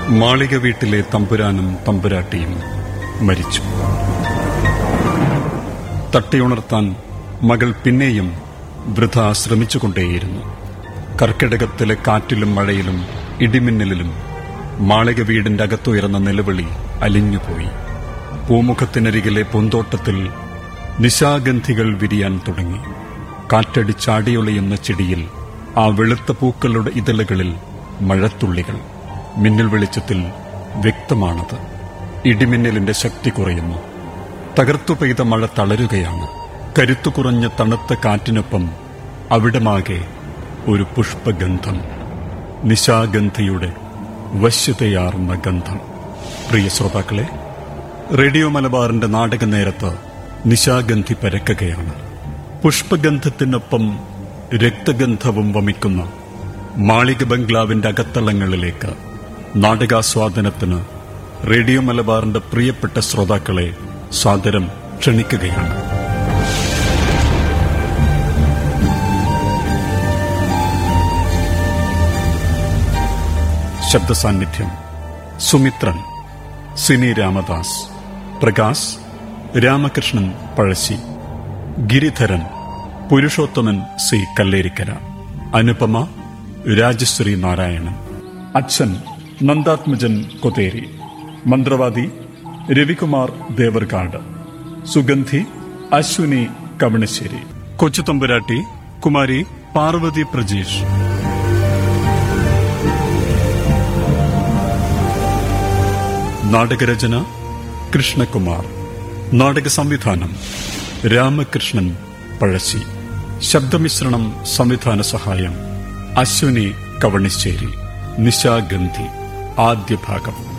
മാളിക വീട്ടിലെ തമ്പുരാനും തമ്പുരാട്ടിയും മരിച്ചു തട്ടിയുണർത്താൻ മകൾ പിന്നെയും വൃഥ ശ്രമിച്ചുകൊണ്ടേയിരുന്നു കർക്കിടകത്തിലെ കാറ്റിലും മഴയിലും ഇടിമിന്നലിലും മാളിക വീടിന്റെ അകത്തുയർന്ന നിലവിളി അലിഞ്ഞുപോയി പൂമുഖത്തിനരികിലെ പൂന്തോട്ടത്തിൽ നിശാഗന്ധികൾ വിരിയാൻ തുടങ്ങി കാറ്റടിച്ചാടിയൊളിയുന്ന ചെടിയിൽ ആ വെളുത്ത പൂക്കളുടെ ഇതളുകളിൽ മഴത്തുള്ളികൾ മിന്നൽ വെളിച്ചത്തിൽ വ്യക്തമാണത് ഇടിമിന്നലിന്റെ ശക്തി കുറയുന്നു തകർത്തു പെയ്ത മഴ തളരുകയാണ് കരുത്തു കുറഞ്ഞ തണുത്ത കാറ്റിനൊപ്പം അവിടമാകെ ഒരു പുഷ്പഗന്ധം നിശാഗന്ധിയുടെ വശ്യതയാർന്ന ഗന്ധം പ്രിയ ശ്രോതാക്കളെ റേഡിയോ മലബാറിന്റെ നാടക നേരത്ത് നിശാഗന്ധി പരക്കുകയാണ് പുഷ്പഗന്ധത്തിനൊപ്പം രക്തഗന്ധവും വമിക്കുന്ന മാളിക ബംഗ്ലാവിന്റെ അകത്തളങ്ങളിലേക്ക് നാടകാസ്വാദനത്തിന് റേഡിയോ മലബാറിന്റെ പ്രിയപ്പെട്ട ശ്രോതാക്കളെ സാദരം ക്ഷണിക്കുകയാണ് ശബ്ദ സാന്നിധ്യം സുമിത്രൻ സിനി രാമദാസ് പ്രകാശ് രാമകൃഷ്ണൻ പഴശ്ശി ഗിരിധരൻ പുരുഷോത്തമൻ സി കല്ലേരിക്കര അനുപമ രാജശ്രീ നാരായണൻ അച്ഛൻ നന്ദാത്മജൻ കൊതേരി മന്ത്രവാദി രവികുമാർ ദേവർകാട് സുഗന്ധി അശ്വിനി കവണശ്ശേരി കൊച്ചുതമ്പുരാട്ടി കുമാരി പാർവതി പ്രജേഷ് നാടകരചന കൃഷ്ണകുമാർ നാടക സംവിധാനം രാമകൃഷ്ണൻ പഴശ്ശി ശബ്ദമിശ്രണം സംവിധാന സഹായം അശ്വിനി കവണിശ്ശേരി നിശാഗന്ധി ആദ്യ ഭാഗം